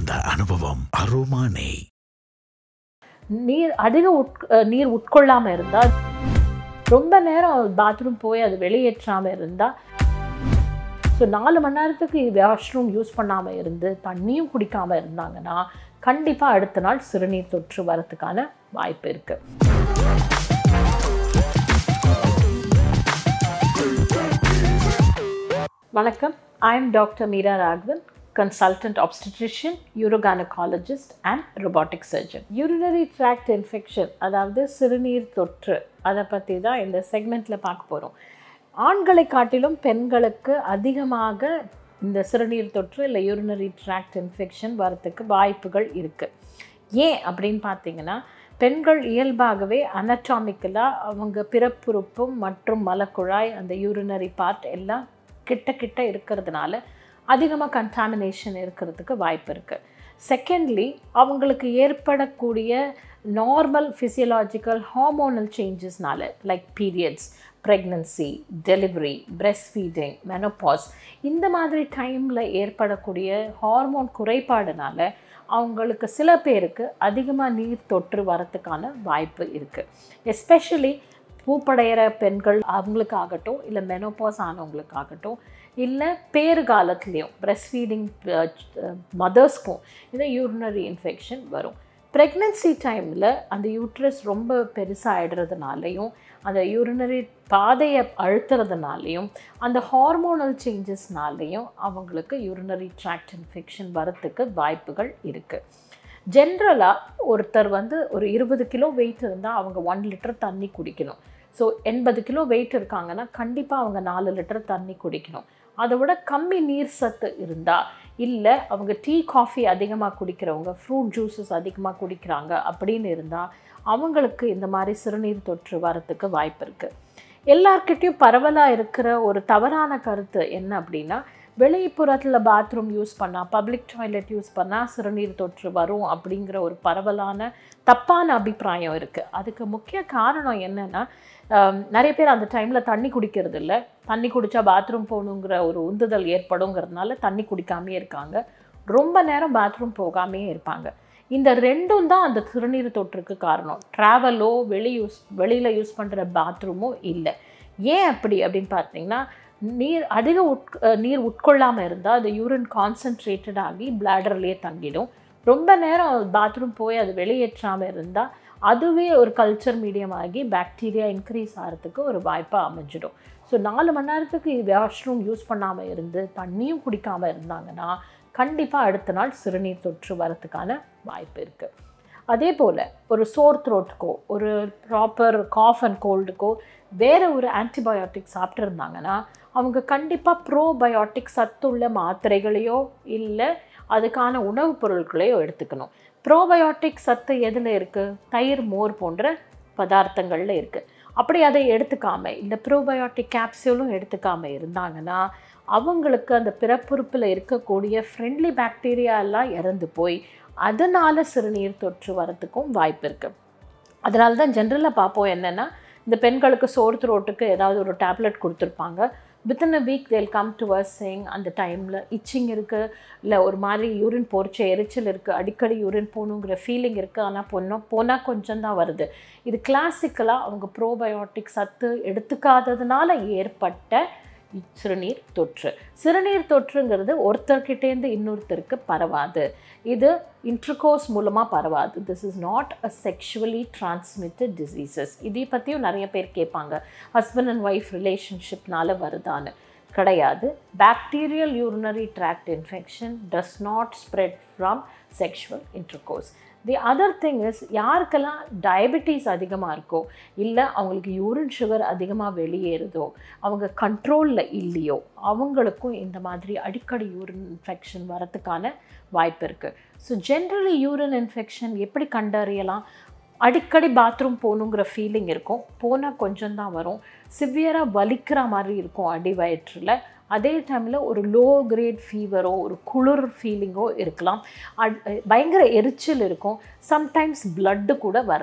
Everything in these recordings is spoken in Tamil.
அந்த அனுபவம் அரோமா நெய் நீர் அதிக உட் நீர் உட்கொள்ளாமல் இருந்தால் ரொம்ப நேரம் பாத்ரூம் போய் அது வெளியேற்றாமல் இருந்தால் ஸோ நாலு மணி நேரத்துக்கு வாஷ்ரூம் யூஸ் பண்ணாமல் இருந்து தண்ணியும் குடிக்காமல் இருந்தாங்கன்னா கண்டிப்பாக அடுத்த நாள் சிறுநீர் தொற்று வரத்துக்கான வாய்ப்பு இருக்குது வணக்கம் I am doctor Meera Raghavan consultant obstetrician, urogynecologist and robotic surgeon. urinary tract infection அதாவது சிறுநீர் தொற்று அதை பற்றி தான் இந்த செக்மெண்ட்டில் பார்க்க போகிறோம் ஆண்களை காட்டிலும் பெண்களுக்கு அதிகமாக இந்த சிறுநீர் தொற்று இல்லை யூரினரி ட்ராக்ட் இன்ஃபெக்ஷன் வரத்துக்கு வாய்ப்புகள் இருக்குது ஏன் அப்படின்னு பார்த்தீங்கன்னா பெண்கள் இயல்பாகவே அனட்டாமிக்கலாக அவங்க பிறப்புறுப்பும் மற்றும் மலக்குழாய் அந்த யூரினரி பார்ட் எல்லாம் கிட்ட கிட்ட இருக்கிறதுனால அதிகமாக கண்டாமினேஷன் இருக்கிறதுக்கு வாய்ப்பு இருக்குது செகண்ட்லி அவங்களுக்கு ஏற்படக்கூடிய நார்மல் ஃபிசியலாஜிக்கல் ஹார்மோனல் சேஞ்சஸ்னால like periods pregnancy delivery breast feeding menopause இந்த மாதிரி டைமில் ஏற்படக்கூடிய ஹார்மோன் குறைபாடுனால அவங்களுக்கு சில பேருக்கு அதிகமாக நீர் தொற்று வரத்துக்கான வாய்ப்பு இருக்குது எஸ்பெஷலி பூப்படைகிற பெண்கள் அவங்களுக்காகட்டும் இல்லை மெனோபாஸ் ஆனவங்களுக்காகட்டும் இல்லை பேறு காலத்துலேயும் பிரெஸ்ட் ஃபீடிங் மதர்ஸ்க்கும் இந்த யூரினரி இன்ஃபெக்ஷன் வரும் ப்ரெக்னென்சி டைமில் அந்த யூட்ரஸ் ரொம்ப பெருசாகிடுறதுனாலையும் அந்த யூரினரி பாதையை அழுத்துறதுனாலையும் அந்த ஹார்மோனல் சேஞ்சஸ்னாலையும் அவங்களுக்கு யூரினரி ட்ராக்ட் இன்ஃபெக்ஷன் வரத்துக்கு வாய்ப்புகள் இருக்குது ஜென்ரலாக ஒருத்தர் வந்து ஒரு இருபது கிலோ வெயிட் இருந்தால் அவங்க ஒன் லிட்டர் தண்ணி குடிக்கணும் ஸோ எண்பது கிலோ வெயிட் இருக்காங்கன்னா கண்டிப்பாக அவங்க நாலு லிட்டர் தண்ணி குடிக்கணும் அதை விட கம்மி நீர் சத்து இருந்தால் இல்லை அவங்க டீ காஃபி அதிகமாக குடிக்கிறவங்க ஃப்ரூட் ஜூஸஸ் அதிகமாக குடிக்கிறாங்க அப்படின்னு இருந்தால் அவங்களுக்கு இந்த மாதிரி சிறுநீர் தொற்று வரத்துக்கு வாய்ப்பு இருக்குது எல்லார்கிட்டையும் பரவலாக இருக்கிற ஒரு தவறான கருத்து என்ன அப்படின்னா வெளிப்புறத்தில் பாத்ரூம் யூஸ் பண்ணால் பப்ளிக் டாய்லெட் யூஸ் பண்ணால் சிறுநீர் தொற்று வரும் அப்படிங்கிற ஒரு பரவலான தப்பான அபிப்பிராயம் இருக்குது அதுக்கு முக்கிய காரணம் என்னென்னா நிறைய பேர் அந்த டைமில் தண்ணி குடிக்கிறது இல்லை தண்ணி குடித்தா பாத்ரூம் போகணுங்கிற ஒரு உந்துதல் ஏற்படுங்கிறதுனால தண்ணி குடிக்காமே இருக்காங்க ரொம்ப நேரம் பாத்ரூம் போகாமே இருப்பாங்க இந்த ரெண்டும் தான் அந்த சிறுநீர் தொற்றுக்கு காரணம் ட்ராவலோ வெளி யூஸ் வெளியில் யூஸ் பண்ணுற பாத்ரூமோ இல்லை ஏன் அப்படி அப்படின்னு பார்த்தீங்கன்னா நீர் அதிக உட் நீர் உட்கொள்ளாமல் இருந்தால் அது யூரின் கான்சன்ட்ரேட்டட் ஆகி பிளாடர்லேயே தங்கிடும் ரொம்ப நேரம் பாத்ரூம் போய் அது வெளியேற்றாமல் இருந்தால் அதுவே ஒரு கல்ச்சர் மீடியம் ஆகி பாக்டீரியா இன்க்ரீஸ் ஆகிறதுக்கு ஒரு வாய்ப்பாக அமைஞ்சிடும் ஸோ நாலு மணி நேரத்துக்கு வாஷ்ரூம் யூஸ் பண்ணாமல் இருந்து தண்ணியும் குடிக்காமல் இருந்தாங்கன்னா கண்டிப்பாக அடுத்த நாள் சிறுநீர் தொற்று வரத்துக்கான வாய்ப்பு இருக்குது அதே போல் ஒரு சோர் த்ரோட்டுக்கோ ஒரு ப்ராப்பர் காஃப் அண்ட் கோல்டுக்கோ வேறு ஒரு ஆன்டிபயோட்டிக் சாப்பிட்ருந்தாங்கன்னா அவங்க கண்டிப்பாக ப்ரோபயோட்டிக் சத்துள்ள மாத்திரைகளையோ இல்லை அதுக்கான உணவுப் பொருட்களையோ எடுத்துக்கணும் ப்ரோபயோட்டிக் சத்து எதில் இருக்குது தயிர் மோர் போன்ற பதார்த்தங்களில் இருக்குது அப்படி அதை எடுத்துக்காமல் இந்த ப்ரோபயோட்டிக் கேப்சியூலும் எடுத்துக்காமல் இருந்தாங்கன்னா அவங்களுக்கு அந்த பிறப்புறுப்பில் இருக்கக்கூடிய ஃப்ரெண்ட்லி பாக்டீரியா எல்லாம் இறந்து போய் அதனால் சிறுநீர் தொற்று வரத்துக்கும் வாய்ப்பு இருக்குது அதனால தான் ஜென்ரலாக பார்ப்போம் என்னென்னா இந்த பெண்களுக்கு சோர் த்ரோட்டுக்கு ஏதாவது ஒரு டேப்லெட் கொடுத்துருப்பாங்க within a week they'll come to us saying அந்த டைமில் இச்சிங் இருக்குது இல்லை ஒரு மாதிரி யூரின் போர்ச்ச எரிச்சல் இருக்குது அடிக்கடி யூரின் போகணுங்கிற ஃபீலிங் இருக்குது ஆனால் பொண்ணோம் போனால் கொஞ்சம் தான் வருது இது கிளாசிக்கலாக அவங்க ப்ரோபயோட்டிக் சத்து எடுத்துக்காததுனால ஏற்பட்ட சிறுநீர் தொற்று சிறுநீர் தொற்றுங்கிறது ஒருத்தர்கிட்டேருந்து இன்னொருத்தருக்கு பரவாது இது இன்டர்கோர்ஸ் மூலமாக பரவாது this is not a sexually transmitted diseases இதை பற்றியும் நிறைய பேர் கேட்பாங்க ஹஸ்பண்ட் அண்ட் ஒய்ஃப் ரிலேஷன்ஷிப்னால வருதான்னு கிடையாது bacterial urinary tract infection does not spread from sexual intercourse the other thing is யாருக்கெல்லாம் டயபெட்டிஸ் அதிகமாக இருக்கோ இல்லை அவங்களுக்கு யூரின் சுகர் அதிகமாக வெளியேறுதோ அவங்க கண்ட்ரோலில் இல்லையோ அவங்களுக்கும் இந்த மாதிரி அடிக்கடி யூரின் இன்ஃபெக்ஷன் வரத்துக்கான வாய்ப்பு இருக்குது ஸோ ஜென்ரலி யூரின் இன்ஃபெக்ஷன் எப்படி கண்டறியலாம் அடிக்கடி பாத்ரூம் போகணுங்கிற ஃபீலிங் இருக்கும் போனால் கொஞ்சம் தான் வரும் சிவியராக வலிக்கிற மாதிரி இருக்கும் அடி வயிற்றில் அதே டைமில் ஒரு லோ கிரேட் ஃபீவரோ ஒரு குளிர் ஃபீலிங்கோ இருக்கலாம் பயங்கர எரிச்சல் இருக்கும் சம்டைம்ஸ் பிளட்டு கூட வரலாம்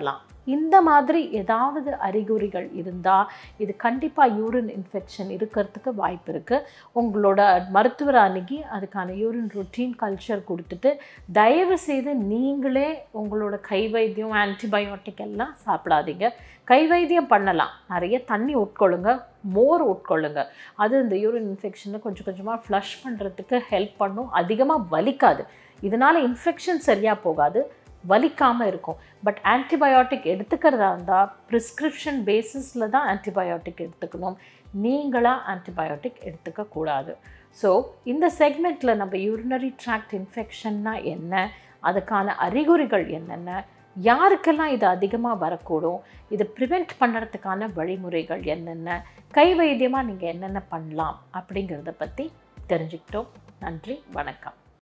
இந்த மாதிரி ஏதாவது அறிகுறிகள் இருந்தால் இது கண்டிப்பாக யூரின் இன்ஃபெக்ஷன் இருக்கிறதுக்கு வாய்ப்பு இருக்குது உங்களோட மருத்துவரை அணுகி அதுக்கான யூரின் ரொட்டீன் கல்ச்சர் கொடுத்துட்டு தயவு செய்து நீங்களே உங்களோட கை வைத்தியம் ஆன்டிபயோட்டிக் எல்லாம் சாப்பிடாதீங்க கை வைத்தியம் பண்ணலாம் நிறைய தண்ணி உட்கொள்ளுங்க மோர் உட்கொள்ளுங்க அது இந்த யூரின் இன்ஃபெக்ஷனை கொஞ்சம் கொஞ்சமாக ஃப்ளஷ் பண்ணுறதுக்கு ஹெல்ப் பண்ணும் அதிகமாக வலிக்காது இதனால் இன்ஃபெக்ஷன் சரியாக போகாது வலிக்காமல் இருக்கும் பட் ஆன்டிபயோட்டிக் எடுத்துக்கிறதா இருந்தால் ப்ரிஸ்கிரிப்ஷன் பேசிஸில் தான் ஆன்டிபயோட்டிக் எடுத்துக்கணும் நீங்களாக ஆன்டிபயோட்டிக் எடுத்துக்கக்கூடாது ஸோ இந்த செக்மெண்ட்டில் நம்ம யூரினரி ட்ராக்ட் இன்ஃபெக்ஷன்னா என்ன அதுக்கான அறிகுறிகள் என்னென்ன யாருக்கெல்லாம் இது அதிகமாக வரக்கூடும் இதை ப்ரிவெண்ட் பண்ணுறதுக்கான வழிமுறைகள் என்னென்ன கை வைத்தியமாக நீங்கள் என்னென்ன பண்ணலாம் அப்படிங்கிறத பற்றி தெரிஞ்சுக்கிட்டோம் நன்றி வணக்கம்